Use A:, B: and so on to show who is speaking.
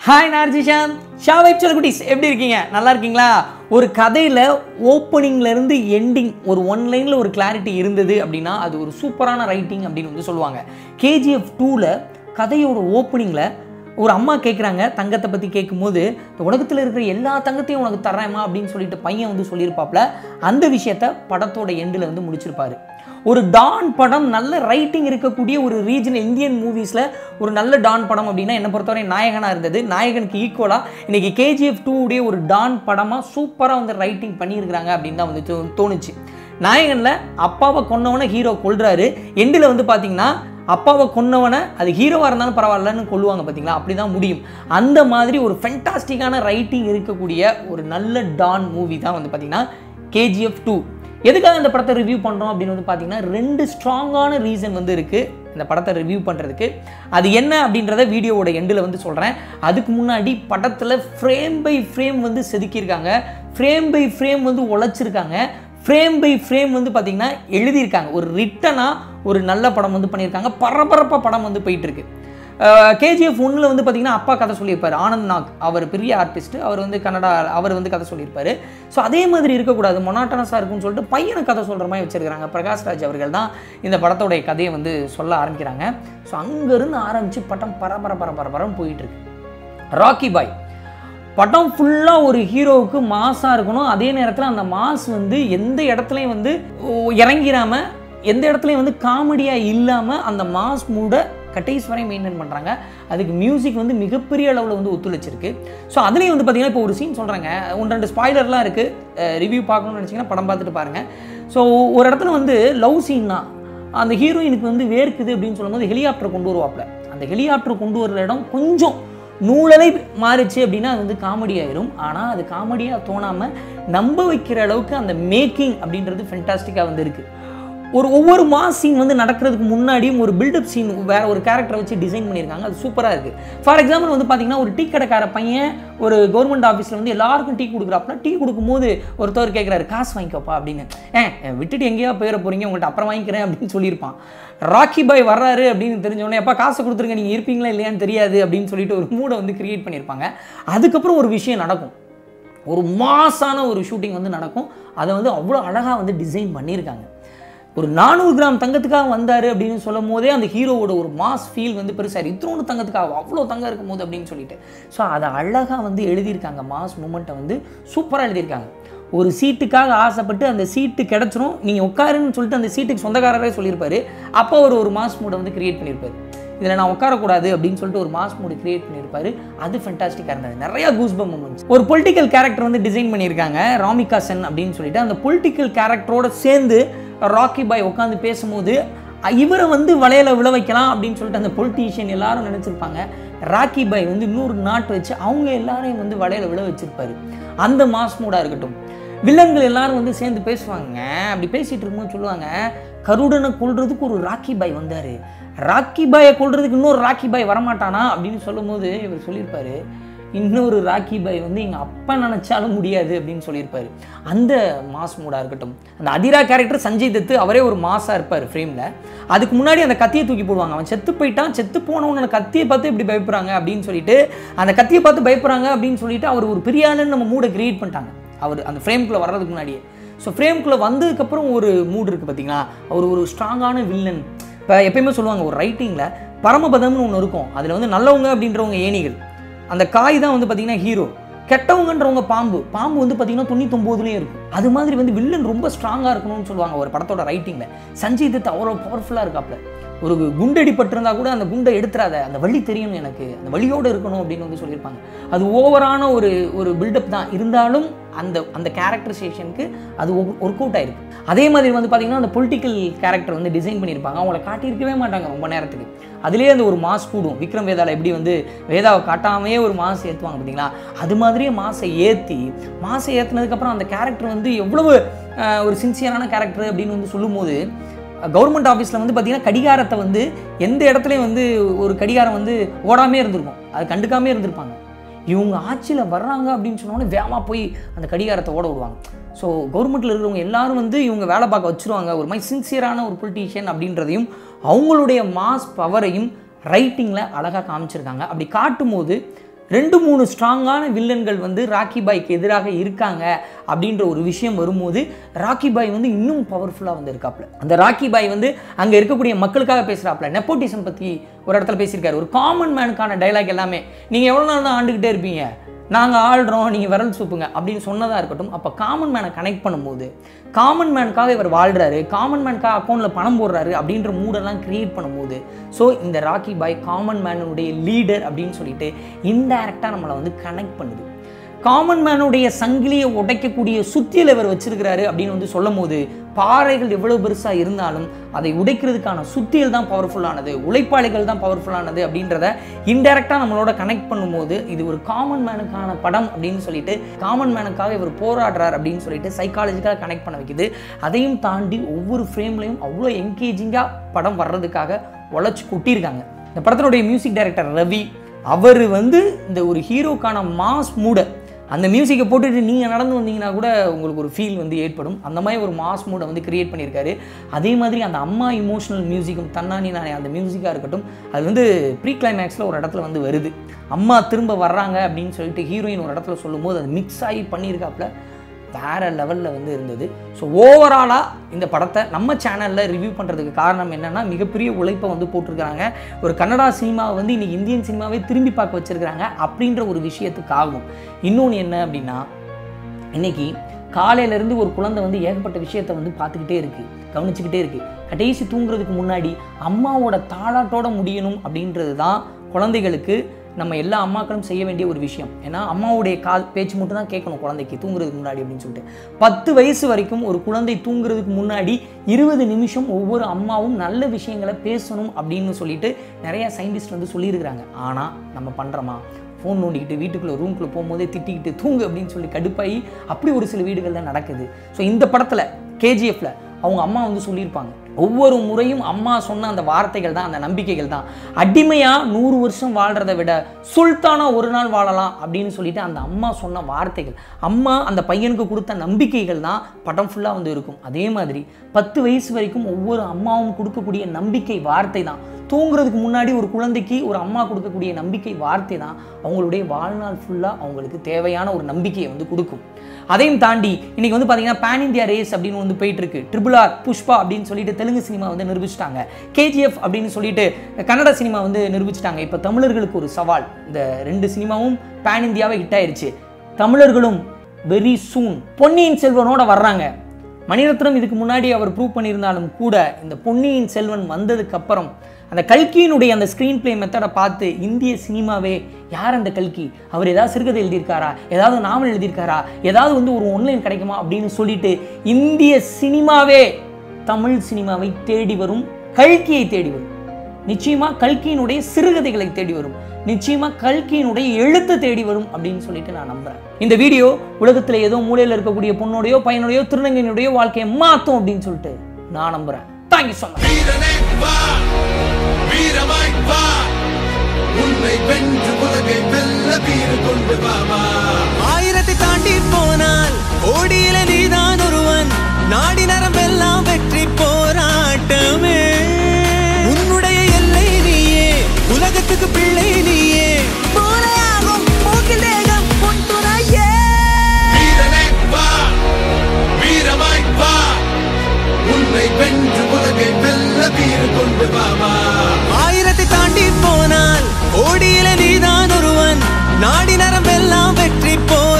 A: hi நார்ஜிஷான் Shah vibe குட்டீஸ் எப்படி இருக்கீங்க நல்லா இருக்கீங்களா ஒரு கதையில் ஓப்பனிங்ல இருந்து எண்டிங் ஒரு ஒன் லைனில் ஒரு கிளாரிட்டி இருந்தது அப்படின்னா அது ஒரு சூப்பரான ரைட்டிங் அப்படின்னு வந்து சொல்லுவாங்க கேஜிஎஃப் டூவில் கதையோட ஓப்பனிங்கில் ஒரு அம்மா கேட்குறாங்க தங்கத்தை பற்றி கேட்கும்போது இந்த உலகத்தில் இருக்கிற எல்லா தங்கத்தையும் உனக்கு தர்றேம்மா அப்படின்னு சொல்லிட்டு பையன் வந்து சொல்லியிருப்பாப்ல அந்த விஷயத்த படத்தோட எண்டில் வந்து முடிச்சிருப்பாரு ஒரு டான் படம் நல்ல ரைட்டிங் இருக்கக்கூடிய ஒரு ரீஜன் இந்தியன் மூவிஸில் ஒரு நல்ல டான் படம் அப்படின்னா என்னை பொறுத்தவரை நாயகனாக இருந்தது நாயகனுக்கு ஈக்குவலாக இன்னைக்கு கேஜிஎஃப் டூ உடைய ஒரு டான் படமாக சூப்பராக வந்து ரைட்டிங் பண்ணியிருக்கிறாங்க அப்படின்னு தான் வந்து தோ- தோணுச்சு நாயகனில் அப்பாவை கொன்னவனை ஹீரோ கொல்றாரு எண்டில் வந்து பார்த்தீங்கன்னா அப்பாவை கொன்னவனை அது ஹீரோவாக இருந்தாலும் பரவாயில்லன்னு கொல்லுவாங்க பார்த்தீங்களா அப்படி தான் முடியும் அந்த மாதிரி ஒரு ஃபென்டாஸ்டிக்கான ரைட்டிங் இருக்கக்கூடிய ஒரு நல்ல டான் மூவி தான் வந்து பார்த்தீங்கன்னா கேஜிஎஃப் டூ எதுக்காக இந்த படத்தை ரிவ்யூ பண்ணுறோம் அப்படின்னு வந்து பார்த்தீங்கன்னா ரெண்டு ஸ்ட்ராங்கான ரீசன் வந்து இருக்குது இந்த படத்தை ரிவ்யூ பண்ணுறதுக்கு அது என்ன அப்படின்றத வீடியோவோட எண்டில் வந்து சொல்கிறேன் அதுக்கு முன்னாடி படத்தில் ஃப்ரேம் பை ஃப்ரேம் வந்து செதுக்கியிருக்காங்க ஃப்ரேம் பை ஃப்ரேம் வந்து உழைச்சிருக்காங்க ஃப்ரேம் பை ஃப்ரேம் வந்து பார்த்தீங்கன்னா எழுதியிருக்காங்க ஒரு ரிட்டனாக ஒரு நல்ல படம் வந்து பண்ணியிருக்காங்க பரபரப்பாக படம் வந்து போயிட்டு இருக்கு கேஜிஎஃப் ஒன்றில் வந்து பார்த்தீங்கன்னா அப்பா கதை சொல்லியிருப்பார் ஆனந்த் நாக் அவர் பெரிய ஆர்டிஸ்ட் அவர் வந்து கன்னடா அவர் வந்து கதை சொல்லியிருப்பாரு ஸோ அதே மாதிரி இருக்கக்கூடாது மொனாட்டனஸாக இருக்கும்னு சொல்லிட்டு பையனை கதை சொல்கிற மாதிரி வச்சிருக்காங்க பிரகாஷ்ராஜ் அவர்கள் தான் இந்த படத்தோடைய கதையை வந்து சொல்ல ஆரம்பிக்கிறாங்க ஸோ அங்கேருந்து ஆரம்பித்து படம் பரபர பரபர பரம் போயிட்டு இருக்கு ராக்கி பாய் படம் ஃபுல்லாக ஒரு ஹீரோவுக்கு மாஸாக இருக்கணும் அதே நேரத்தில் அந்த மாஸ் வந்து எந்த இடத்துலையும் வந்து ஓ, இறங்கிராம எந்த இடத்துலையும் வந்து காமெடியாக இல்லாமல் அந்த மாஸ் மூட கடைசி வரை மெயின்டைன் பண்ணுறாங்க அதுக்கு மியூசிக் வந்து மிகப்பெரிய அளவில் வந்து ஒத்துழைச்சிருக்கு ஸோ அதுலேயும் வந்து பார்த்தீங்கன்னா இப்போ ஒரு சீன் சொல்கிறாங்க ஒன்று ரெண்டு ஸ்பாய்லர்லாம் இருக்குது ரிவ்யூ பார்க்கணும்னு நினச்சிங்கன்னா படம் பார்த்துட்டு பாருங்கள் ஸோ ஒரு இடத்துல வந்து லவ் சீன் தான் அந்த ஹீரோயினுக்கு வந்து வேர்க்குது அப்படின்னு சொல்லும்போது ஹெலிகாப்டர் கொண்டு வருவாப்ல அந்த ஹெலிகாப்டர் கொண்டு வர்ற இடம் கொஞ்சம் நூலலை மாறுச்சு அப்படின்னா அது வந்து காமெடி ஆயிரும் ஆனால் அது காமெடியாக தோணாமல் நம்ப வைக்கிற அளவுக்கு அந்த மேக்கிங் அப்படின்றது ஃபென்டாஸ்டிக்காக வந்து இருக்குது ஒரு ஒவ்வொரு மாஸ் சீன் வந்து நடக்கிறதுக்கு முன்னாடியும் ஒரு பில்டப் சீன் வேற ஒரு கேரக்டரை வச்சு டிசைன் பண்ணியிருக்காங்க அது சூப்பராக இருக்குது ஃபார் எக்ஸாம்பிள் வந்து பார்த்தீங்கன்னா ஒரு டீ கடைக்கார பையன் ஒரு கவர்மெண்ட் ஆஃபீஸில் வந்து எல்லாருக்கும் டீ கொடுக்குறாப்புல டீ கொடுக்கும்போது ஒருத்தவர் கேட்குறாரு காசு வாங்கிக்கோப்பா அப்படின்னு ஏ விட்டுட்டு எங்கேயா போயிட போகிறீங்க உங்கள்கிட்ட அப்புறம் வாங்கிக்கிறேன் அப்படின்னு சொல்லியிருப்பான் ராக்கி பாய் வர்றாரு அப்படின்னு தெரிஞ்சோடனே எப்பா காசு கொடுத்துருங்க நீங்கள் இருப்பீங்களா இல்லையான்னு தெரியாது அப்படின்னு சொல்லிட்டு ஒரு மூடை வந்து கிரியேட் பண்ணியிருப்பாங்க அதுக்கப்புறம் ஒரு விஷயம் நடக்கும் ஒரு மாசான ஒரு ஷூட்டிங் வந்து நடக்கும் அதை வந்து அவ்வளோ அழகாக வந்து டிசைன் பண்ணியிருக்காங்க ஒரு நானூறு கிராம் தங்கத்துக்காக வந்தார் அப்படின்னு சொல்லும் போதே அந்த ஹீரோவோட ஒரு மாஸ் ஃபீல் வந்து பெருசாக இத்தனோடு தங்கத்துக்காக அவ்வளோ தங்கம் இருக்கும் போது அப்படின்னு சொல்லிட்டு ஸோ அதை அழகாக வந்து எழுதியிருக்காங்க மாஸ் மூமெண்ட்டை வந்து சூப்பராக எழுதியிருக்காங்க ஒரு சீட்டுக்காக ஆசைப்பட்டு அந்த சீட்டு கிடச்சிரும் நீங்கள் உட்காருன்னு சொல்லிட்டு அந்த சீட்டுக்கு சொந்தக்காரரே சொல்லியிருப்பாரு அப்போ அவர் ஒரு மாஸ் மூடை வந்து கிரியேட் பண்ணியிருப்பாரு இதில் நான் உட்காரக்கூடாது அப்படின்னு சொல்லிட்டு ஒரு மாஸ் மூடு கிரியேட் பண்ணியிருப்பாரு அது ஃபென்டாஸ்டிக்காக இருந்தது நிறைய கூஸ்பம் மூமெண்ட்ஸ் ஒரு பொலிட்டிக்கல் கேரக்டர் வந்து டிசைன் பண்ணியிருக்காங்க ராமிகா சென் அப்படின்னு சொல்லிட்டு அந்த பொலிட்டிக்கல் கேரக்டரோட சேர்ந்து ராக்கி பாய் உட்காந்து பேசும்போது அ- இவரை வந்து வலையில விழ வைக்கலாம் அப்படின்னு சொல்லிட்டு அந்த பொலிட்டீஷியன் எல்லாரும் நினச்சிருப்பாங்க ராக்கி பாய் வந்து இன்னொரு நாட்டு வச்சு அவங்க எல்லாரையும் வந்து வலையில விழ வச்சிருப்பாரு அந்த மாஸ் மூடாக இருக்கட்டும் வில்லன்கள் எல்லாரும் வந்து சேர்ந்து பேசுவாங்க அப்படி பேசிட்டு இருக்கும்போது சொல்லுவாங்க கருடனை கொல்றதுக்கு ஒரு ராக்கி பாய் வந்தாரு ராக்கி பாயை கொல்றதுக்கு இன்னொரு ராக்கி பாய் வரமாட்டானா அப்படின்னு சொல்லும்போது இவர் சொல்லியிருப்பாரு இன்னொரு ராக்கி பாய் வந்து எங்கள் அப்பா நினச்சாலும் முடியாது அப்படின்னு சொல்லியிருப்பாரு அந்த மாஸ் மூடாக இருக்கட்டும் அந்த அதிரா கேரக்டர் சஞ்சய் தத்து அவரே ஒரு மாஸாக இருப்பார் ஃப்ரேமில் அதுக்கு முன்னாடி அந்த கத்தியை தூக்கி போடுவாங்க அவன் செத்து போயிட்டான் செத்து போனவன் அந்த கத்தியை பார்த்து இப்படி பயப்படுறாங்க அப்படின்னு சொல்லிட்டு அந்த கத்தியை பார்த்து பயப்படுறாங்க அப்படின்னு சொல்லிட்டு அவர் ஒரு பெரிய ஆளுன்னு நம்ம மூடை கிரியேட் பண்ணிட்டாங்க அவர் அந்த ஃப்ரேம்குள்ளே வர்றதுக்கு முன்னாடியே ஸோ ஃப்ரேம்குள்ளே வந்ததுக்கப்புறம் ஒரு மூடு இருக்குது பார்த்தீங்களா அவர் ஒரு ஸ்ட்ராங்கான வில்லன் இப்போ எப்பயுமே சொல்லுவாங்க ஒரு ரைட்டிங்கில் பரமபதம்னு ஒன்று இருக்கும் அதில் வந்து நல்லவங்க அப்படின்றவங்க ஏணிகள் அந்த காய் தான் வந்து பார்த்தீங்கன்னா ஹீரோ கெட்டவங்கன்றவங்க பாம்பு பாம்பு வந்து பார்த்தீங்கன்னா தொண்ணூத்தொம்போதுலேயும் இருக்கும் அது மாதிரி வந்து வில்லன் ரொம்ப ஸ்ட்ராங்காக இருக்கணும்னு சொல்லுவாங்க ஒரு படத்தோட ரைட்டிங்கில் சஞ்சய் தத் அவ்வளோ பவர்ஃபுல்லாக இருக்காப்ல ஒரு குண்டடி பட்டிருந்தா கூட அந்த குண்டை எடுத்துறாத அந்த வழி தெரியணும் எனக்கு அந்த வழியோடு இருக்கணும் அப்படின்னு வந்து சொல்லியிருப்பாங்க அது ஓவரான ஒரு ஒரு பில்டப் தான் இருந்தாலும் அந்த அந்த கேரக்டரைசேஷனுக்கு அது ஒர்க் அவுட் ஆயிருக்கு அதே மாதிரி வந்து பார்த்தீங்கன்னா அந்த பொலிட்டிக்கல் கேரக்டர் வந்து டிசைன் பண்ணியிருப்பாங்க அவங்கள காட்டியிருக்கவே மாட்டாங்க ரொம்ப நேரத்துக்கு அதுலேயே அந்த ஒரு மாஸ் கூடும் விக்ரம் வேதால எப்படி வந்து வேதாவை காட்டாமையே ஒரு மாஸ் ஏற்றுவாங்க பார்த்தீங்களா அது மாதிரியே மாசை ஏற்றி மாசை ஏற்றுனதுக்கப்புறம் அந்த கேரக்டர் வந்து எவ்வளவு அஹ், ஒரு சின்சியரான கேரக்டர் அப்படின்னு வந்து சொல்லும்போது கவர்மெண்ட் ஆஃபீஸில் வந்து பார்த்தீங்கன்னா கடிகாரத்தை வந்து எந்த இடத்துலையும் வந்து ஒரு கடிகாரம் வந்து ஓடாமே இருந்திருக்கும் அது கண்டுக்காமே இருந்திருப்பாங்க இவங்க ஆட்சியில் வர்றாங்க அப்படின்னு சொன்னோடனே வேகமாக போய் அந்த கடிகாரத்தை ஓட விடுவாங்க ஸோ கவர்மெண்ட்டில் இருக்கிறவங்க எல்லாரும் வந்து இவங்க வேலை பார்க்க வச்சுருவாங்க ஒரு மாதிரி சின்சியரான ஒரு பொலிட்டீஷியன் அப்படின்றதையும் அவங்களுடைய மாஸ் பவரையும் ரைட்டிங்கில் அழகாக காமிச்சிருக்காங்க அப்படி காட்டும்போது ரெண்டு மூணு ஸ்ட்ராங்கான வில்லன்கள் வந்து ராக்கி பாய்க்கு எதிராக இருக்காங்க அப்படின்ற ஒரு விஷயம் வரும்போது ராக்கி பாய் வந்து இன்னும் பவர்ஃபுல்லாக வந்து இருக்காப்ல அந்த ராக்கி பாய் வந்து அங்கே இருக்கக்கூடிய மக்களுக்காக பேசுகிறாப்ல நெப்போட்டிசம் பற்றி ஒரு இடத்துல பேசியிருக்காரு ஒரு காமன் மேனுக்கான டைலாக் எல்லாமே நீங்கள் எவ்வளோ நாள் தான் ஆண்டுக்கிட்டே இருப்பீங்க நாங்கள் ஆள்றோம் நீங்கள் விரல் சூப்புங்க அப்படின்னு சொன்னதாக இருக்கட்டும் அப்போ காமன் மேனை கனெக்ட் பண்ணும்போது காமன் மேனுக்காக இவர் வாழ்கிறாரு காமன் மேனுக்காக அக்கௌண்ட்டில் பணம் போடுறாரு அப்படின்ற மூடெல்லாம் கிரியேட் பண்ணும்போது ஸோ இந்த ராக்கி பாய் காமன் மேனுடைய லீடர் அப்படின்னு சொல்லிட்டு இன்டைரக்டாக நம்மளை வந்து கனெக்ட் பண்ணுது காமன் மேனுடைய சங்கிலியை உடைக்கக்கூடிய சுத்தியல் இவர் வச்சிருக்கிறாரு அப்படின்னு வந்து சொல்லும் போது பாறைகள் எவ்வளவு பெருசாக இருந்தாலும் அதை உடைக்கிறதுக்கான சுத்தியல் தான் பவர்ஃபுல்லானது உழைப்பாளிகள் தான் பவர்ஃபுல்லானது அப்படின்றத இன்டெரக்டாக நம்மளோட கனெக்ட் பண்ணும்போது இது ஒரு காமன் மேனுக்கான படம் அப்படின்னு சொல்லிட்டு காமன் மேனுக்காக இவர் போராடுறார் அப்படின்னு சொல்லிட்டு சைக்காலஜிக்காக கனெக்ட் பண்ண வைக்குது அதையும் தாண்டி ஒவ்வொரு ஃப்ரேம்லையும் அவ்வளோ என்கேஜிங்காக படம் வர்றதுக்காக உழைச்சி கொட்டியிருக்காங்க இந்த படத்தினுடைய மியூசிக் டைரக்டர் ரவி அவர் வந்து இந்த ஒரு ஹீரோக்கான மாஸ் மூடை அந்த மியூசிக்கை போட்டுட்டு நீங்கள் நடந்து வந்தீங்கன்னா கூட உங்களுக்கு ஒரு ஃபீல் வந்து ஏற்படும் அந்த மாதிரி ஒரு மாஸ் மூடை வந்து கிரியேட் பண்ணியிருக்காரு அதே மாதிரி அந்த அம்மா இமோஷனல் மியூசிக்கும் தன்னானி நானே அந்த மியூசிக்காக இருக்கட்டும் அது வந்து ப்ரீ கிளைமேக்ஸில் ஒரு இடத்துல வந்து வருது அம்மா திரும்ப வர்றாங்க அப்படின்னு சொல்லிட்டு ஹீரோயின் ஒரு இடத்துல சொல்லும்போது அது மிக்ஸ் ஆகி பண்ணியிருக்காப்புல வேற லெவலில் வந்து இருந்தது ஸோ ஓவராலாக இந்த படத்தை நம்ம சேனலில் ரிவ்யூ பண்ணுறதுக்கு காரணம் என்னென்னா மிகப்பெரிய உழைப்பை வந்து போட்டிருக்கிறாங்க ஒரு கன்னடா சினிமாவை வந்து இன்னைக்கு இந்தியன் சினிமாவே திரும்பி பார்க்க வச்சிருக்கிறாங்க அப்படின்ற ஒரு விஷயத்துக்காகும் இன்னொன்று என்ன அப்படின்னா இன்னைக்கு காலையிலேருந்து ஒரு குழந்தை வந்து ஏகப்பட்ட விஷயத்தை வந்து பார்த்துக்கிட்டே இருக்குது கவனிச்சுக்கிட்டே இருக்குது கடைசி தூங்குறதுக்கு முன்னாடி அம்மாவோட தாளாட்டோட முடியணும் அப்படின்றது தான் குழந்தைகளுக்கு நம்ம எல்லா அம்மாக்களும் செய்ய வேண்டிய ஒரு விஷயம் ஏன்னா அம்மாவுடைய கால் பேச்சு மட்டும் தான் கேட்கணும் குழந்தைக்கு தூங்குறதுக்கு முன்னாடி அப்படின்னு சொல்லிட்டு பத்து வயசு வரைக்கும் ஒரு குழந்தை தூங்குறதுக்கு முன்னாடி இருபது நிமிஷம் ஒவ்வொரு அம்மாவும் நல்ல விஷயங்களை பேசணும் அப்படின்னு சொல்லிட்டு நிறைய சயின்டிஸ்ட் வந்து சொல்லியிருக்கிறாங்க ஆனால் நம்ம பண்ணுறோமா ஃபோன் நோண்டிக்கிட்டு வீட்டுக்குள்ளே ரூம்குள்ளே போகும்போதே திட்டிக்கிட்டு தூங்கு அப்படின்னு சொல்லி கடுப்பாகி அப்படி ஒரு சில வீடுகளில் நடக்குது ஸோ இந்த படத்தில் கேஜிஎஃப்ல அவங்க அம்மா வந்து சொல்லியிருப்பாங்க ஒவ்வொரு முறையும் அம்மா சொன்ன அந்த வார்த்தைகள் தான் அந்த நம்பிக்கைகள் தான் அடிமையாக நூறு வருஷம் வாழ்கிறத விட சுல்தானா ஒரு நாள் வாழலாம் அப்படின்னு சொல்லிட்டு அந்த அம்மா சொன்ன வார்த்தைகள் அம்மா அந்த பையனுக்கு கொடுத்த நம்பிக்கைகள் தான் படம் ஃபுல்லாக வந்து இருக்கும் அதே மாதிரி பத்து வயசு வரைக்கும் ஒவ்வொரு அம்மாவும் கொடுக்கக்கூடிய நம்பிக்கை வார்த்தை தான் தூங்குறதுக்கு முன்னாடி ஒரு குழந்தைக்கு ஒரு அம்மா கொடுக்கக்கூடிய நம்பிக்கை வார்த்தை தான் அவங்களுடைய வாழ்நாள் ஃபுல்லாக அவங்களுக்கு தேவையான ஒரு நம்பிக்கையை வந்து கொடுக்கும் அதையும் தாண்டி இன்னைக்கு வந்து பார்த்தீங்கன்னா பேன் இந்தியா ரேஸ் அப்படின்னு வந்து போயிட்டு இருக்கு ட்ரிபிள் ஆர் புஷ்பா அப்படின்னு சொல்லிட்டு தெலுங்கு சினிமா வந்து நிரூபிச்சிட்டாங்க கேஜிஎஃப் அப்படின்னு சொல்லிட்டு கன்னட சினிமா வந்து நிரூபிச்சிட்டாங்க இப்போ தமிழர்களுக்கு ஒரு சவால் இந்த ரெண்டு சினிமாவும் பேன் இந்தியாவே ஹிட் ஆயிருச்சு தமிழர்களும் வெரி சூன் பொன்னியின் செல்வனோட வர்றாங்க மணிரத்னம் இதுக்கு முன்னாடி அவர் ப்ரூவ் பண்ணியிருந்தாலும் கூட இந்த பொன்னியின் செல்வன் வந்ததுக்கு அப்புறம் அந்த கல்கியினுடைய அந்த ஸ்க்ரீன் ப்ளே மெத்தடை பார்த்து இந்திய சினிமாவே யார் அந்த கல்கி அவர் ஏதாவது சிறுகதை எழுதியிருக்காரா ஏதாவது நாவல் எழுதியிருக்காரா ஏதாவது வந்து ஒரு ஒன்லைன் கிடைக்குமா அப்படின்னு சொல்லிட்டு இந்திய சினிமாவே தமிழ் சினிமாவை தேடி வரும் கல்கியை தேடி வரும் நிச்சயமா கல்கியினுடைய சிறுகதைகளை தேடி வரும் நிச்சயமா கல்கியினுடைய எழுத்து தேடி வரும் அப்படின்னு சொல்லிட்டு நான் நம்புறேன் இந்த வீடியோ உலகத்துல ஏதோ மூலையில இருக்கக்கூடிய பொண்ணுடையோ பையனுடையோ திருநங்கையினுடைய வாழ்க்கையை மாத்தும் அப்படின்னு சொல்லிட்டு நான் நம்புறேன் தேங்க்யூ ஸோ மச்
B: வீரனே வா வீரமாய் வா உன்னை வென்று உலகை வெல்ல வீறு கொண்டு வாமா
C: ஆயிரத்தை தாண்டி போனால் ஓடியில நீதான் ஒருவன் நாடி நரம்பெல்லாம் வெற்றி போராட்டமே உன்னுடைய எல்லை நீயே உலகத்துக்கு பிள்ளை நீயே மூளையாகும் மூக்கில் தேகம் உன் துணையே
B: வீரனே வா வீரமாய் வா உன்னை வென்று உலகை வெல்ல வீறு கொண்டு வாமா
C: ஆயிரத்தை தாண்டி போனால் ஓடியில நீதான் ஒருவன் நாடி நரம்பெல்லாம் வெற்றி போ